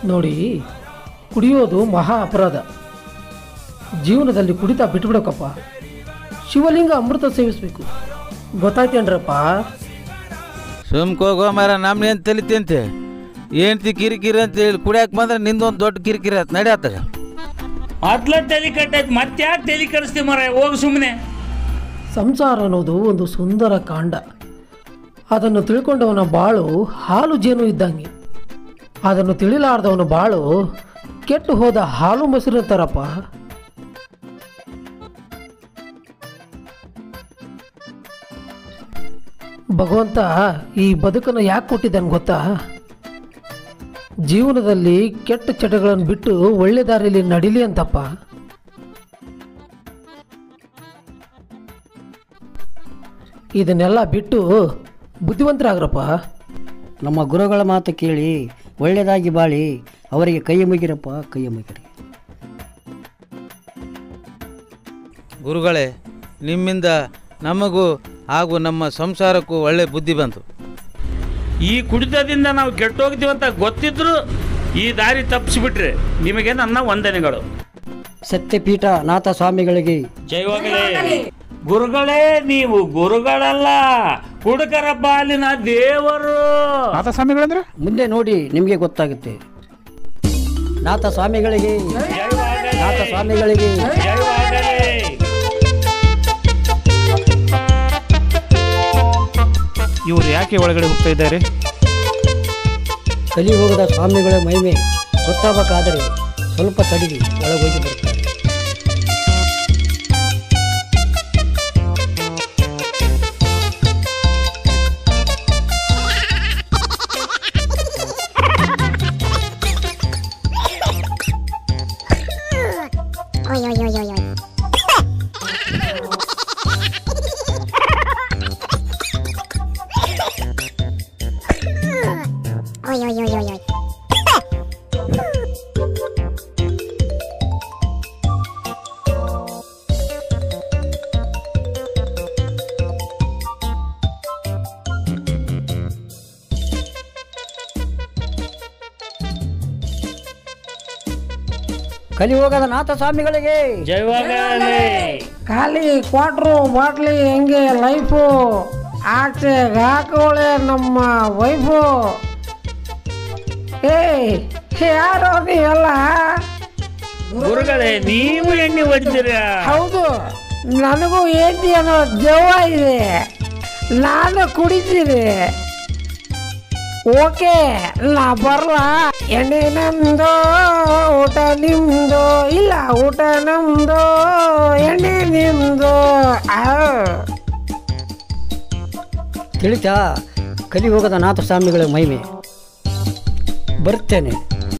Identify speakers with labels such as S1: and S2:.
S1: ನೋಡಿ ಕುಡಿಯೋದು ಮಹಾ ಅಪರಾಧ ಜೀವನದಲ್ಲಿ ಕುಡಿತಾ ಬಿಟ್ಬಿಡೋಕಪ್ಪ ಶಿವಲಿಂಗ ಅಮೃತ ಸೇವಿಸ್ಬೇಕು ಗೊತ್ತಾಯ್ತೇನ್ರಪ್ಪ
S2: ಸುಮ್ಕೋಗೋ ಮರ ನಮ್ನ ಏನು ತಲಿತಂತೆ ಏನ್ತಿ ಕಿರಿಕಿರಿ ಅಂತ ಹೇಳಿ ಕುಡಿಯಕ್ಕೆ ಬಂದ್ರೆ ನಿಂದೊಂದು ದೊಡ್ಡ ಕಿರಿಕಿರಿ ಆಯ್ತು ನಡಿಯತ್ತಾಗ
S3: ಮೊದ್ಲ ತಲೆ ಕಟ್ಟೈತಿ ಮತ್ತ್ಯಾಕೆ ತಲೆ ಕಡಿಸ್ತೀವಿ ಮರ ಹೋಗಿ ಸುಮ್ಮನೆ
S1: ಸಂಸಾರ ಅನ್ನೋದು ಒಂದು ಸುಂದರ ಕಾಂಡ ಅದನ್ನು ತಿಳ್ಕೊಂಡವನ ಬಾಳು ಹಾಲು ಜೇನು ಇದ್ದಂಗೆ ಅದನ್ನು ತಿಳಿಲಾರ್ದವನ ಬಾಳು ಕೆಟ್ಟು ಹೋದ ಹಾಲು ಮೊಸರು ಥರಪ್ಪ ಭಗವಂತ ಈ ಬದುಕನ್ನು ಯಾಕೆ ಕೊಟ್ಟಿದ್ದಾನೆ ಗೊತ್ತಾ ಜೀವನದಲ್ಲಿ ಕೆಟ್ಟ ಚಟಗಳನ್ನು ಬಿಟ್ಟು ಒಳ್ಳೆ ದಾರಿಯಲ್ಲಿ ನಡಿಲಿ ಅಂತಪ್ಪ ಇದನ್ನೆಲ್ಲ ಬಿಟ್ಟು ಬುದ್ಧಿವಂತರಾಗ್ರಪ್ಪ
S4: ನಮ್ಮ ಗುರುಗಳ ಮಾತು ಕೇಳಿ ಒಳ್ಳೆಯದಾಗಿ ಬಾಳಿ ಅವರಿಗೆ ಕೈ ಮುಗಿರಪ್ಪ ಕೈ ಮುಗಿರಿ
S2: ಗುರುಗಳೇ ನಿಮ್ಮಿಂದ ನಮಗೂ ಹಾಗೂ ನಮ್ಮ ಸಂಸಾರಕ್ಕೂ ಒಳ್ಳೆ ಬುದ್ಧಿ ಬಂತು
S3: ಈ ಕುಡಿತದಿಂದ ನಾವು ಕೆಟ್ಟೋಗ್ತೀವಂತ ಗೊತ್ತಿದ್ರು ಈ ದಾರಿ ತಪ್ಪಿಸ್ಬಿಟ್ರೆ ನಿಮಗೆ ನನ್ನ ವಂದನೆಗಳು
S4: ಸತ್ಯಪೀಠ ನಾಥ ಸ್ವಾಮಿಗಳಿಗೆ
S3: ಜೈವಾಗಲೇ ಗುರುಗಳೇ ನೀವು ಗುರುಗಳಲ್ಲ ಹುಡುಗರ ಬಾಲಿನ ದೇವರು
S5: ಸ್ವಾಮಿಗಳಂದ್ರೆ
S4: ಮುಂದೆ ನೋಡಿ ನಿಮಗೆ ಗೊತ್ತಾಗುತ್ತೆ ನಾಥ ಸ್ವಾಮಿಗಳಿಗೆ ನಾಥ ಸ್ವಾಮಿಗಳಿಗೆ
S3: ಜೈವಾಗಲೇ
S5: ಇವ್ರು ಯಾಕೆ ಒಳಗಡೆ ಹೋಗ್ತಾ ಇದ್ದಾರೆ
S4: ಕಲಿಯುಗದ ಸ್ವಾಮಿಗಳ ಮಹಿಮೆ ಗೊತ್ತಾಗಬೇಕಾದರೆ ಸ್ವಲ್ಪ ತಡಿರಿ ಒಳಗೋಗಿ ಬರ್ತಾರೆ
S6: Oi, oi, oi, oi, oi. Oi, oi, oi, oi, oi.
S4: ಕಲಿಯುಗದ ನಾಥ ಸ್ವಾಮಿಗಳಿಗೆ
S3: ಜೈವಾಗಲೇ
S1: ಖಾಲಿ ಕ್ವಾಟ್ರು ಬಾಟ್ಲಿ ಹೆಂಗೆ ಲೈಫು ಆಚೆ ಹಾಕೋಳೆ ನಮ್ಮ ವೈಫು ಏಯ್ ಯಾರೋ ನೀವೆಲ್ಲ
S3: ಗುರುಗಳೇ ನೀವು ಎಣ್ಣೆ ಹೊಡಿತೀರಾ
S1: ಹೌದು ನನಗೂ ಏಂತಿ ಅನ್ನೋ ದೆವ್ವ ಇದೆ ನಾನು ಕುಡಿತೀನಿ ಓಕೆ ನಾ ಬರಲ್ಲ ಎಣ್ಣೆ ನಮ್ದು ಊಟ ನಿಮ್ದು ಇಲ್ಲ ಊಟ ನಮ್ದು ಎಣ್ಣೆ ನಿಮ್ದು ಆ
S4: ತಿಳಿತಾ ಕಲಿಯುಗದ ನಾಥ ಸ್ವಾಮಿಗಳ ಮಹಿಮೆ ಬರ್ತೇನೆ